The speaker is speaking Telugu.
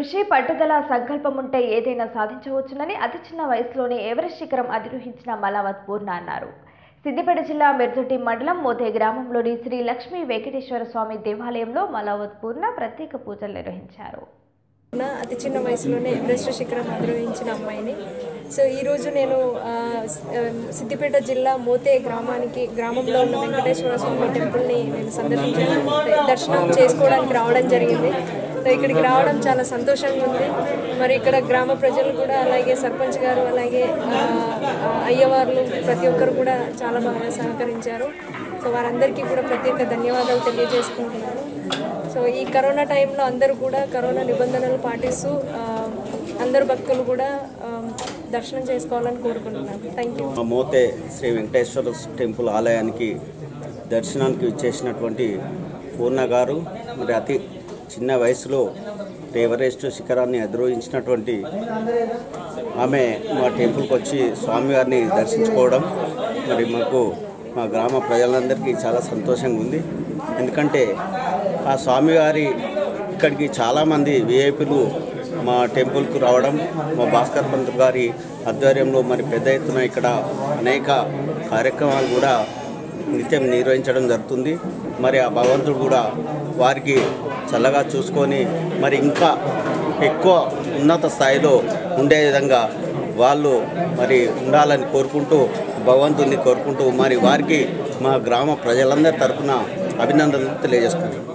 కృషి పట్టుదల సంకల్పం ఉంటే ఏదైనా సాధించవచ్చునని అతి చిన్న వయసులోనే ఎవరెస్ట్ శిఖరం అధిరోహించిన మలావత్ పూర్ణ అన్నారు సిద్దిపేట జిల్లా మెర్దొట్టి మండలం మోతే గ్రామంలోని శ్రీ లక్ష్మీ వెంకటేశ్వర స్వామి దేవాలయంలో మలావత్ పూర్ణ ప్రత్యేక పూజలు నిర్వహించారు నా అతి చిన్న వయసులోనే ఎవరెస్ట్ శిఖరం అధిరోహించిన అమ్మాయిని సో ఈరోజు నేను ఆ, స్- ఆ, సిద్దిపేట జిల్లా మోతే గ్రామానికి గ్రామంలో ఉన్న వెంకటేశ్వర స్వామి టెంపుల్ని నేను సందర్శించడానికి దర్శనం చేసుకోవడానికి రావడం జరిగింది సో ఇక్కడికి రావడం చాలా సంతోషంగా ఉంది మరి ఇక్కడ గ్రామ ప్రజలు కూడా అలాగే సర్పంచ్ గారు అలాగే ఆ, ఆ, అయ్యవార్లు ప్రతి ఒక్కరు కూడా చాలా బాగా సహకరించారు సో వారందరికీ కూడా ప్రత్యేక ధన్యవాదాలు తెలియజేసుకుంటున్నాను సో ఈ కరోనా టైంలో అందరూ కూడా కరోనా నిబంధనలు పాటిస్తూ ఆ, అందరు భక్తులు కూడా ఆ, దర్శనం చేసుకోవాలని కోరుకుంటున్నాను థ్యాంక్ యూ మా మోతే శ్రీ వెంకటేశ్వర టెంపుల్ ఆలయానికి దర్శనానికి ఇచ్చేసినటువంటి పూర్ణ గారు మరి అతి చిన్న వయసులో ఎవరెస్ట్ శిఖరాన్ని అధిరోహించినటువంటి ఆమె మా టెంపుల్కి వచ్చి స్వామివారిని దర్శించుకోవడం మరి మాకు మా గ్రామ ప్రజలందరికీ చాలా సంతోషంగా ఉంది ఎందుకంటే ఆ స్వామివారి ఇక్కడికి చాలామంది విఐపీలు మా టెంపుల్కు రావడం మా భాస్కర్ పంత్ గారి ఆధ్వర్యంలో మరి పెద్ద ఎత్తున ఇక్కడ అనేక కార్యక్రమాలు కూడా నిత్యం నిర్వహించడం జరుగుతుంది మరి ఆ భగవంతుడు కూడా వారికి చల్లగా చూసుకొని మరి ఇంకా ఎక్కువ ఉన్నత స్థాయిలో ఉండే విధంగా వాళ్ళు మరి ఉండాలని కోరుకుంటూ భగవంతుని కోరుకుంటూ మరి వారికి మా గ్రామ ప్రజలందరి తరపున అభినందనలు తెలియజేస్తున్నాను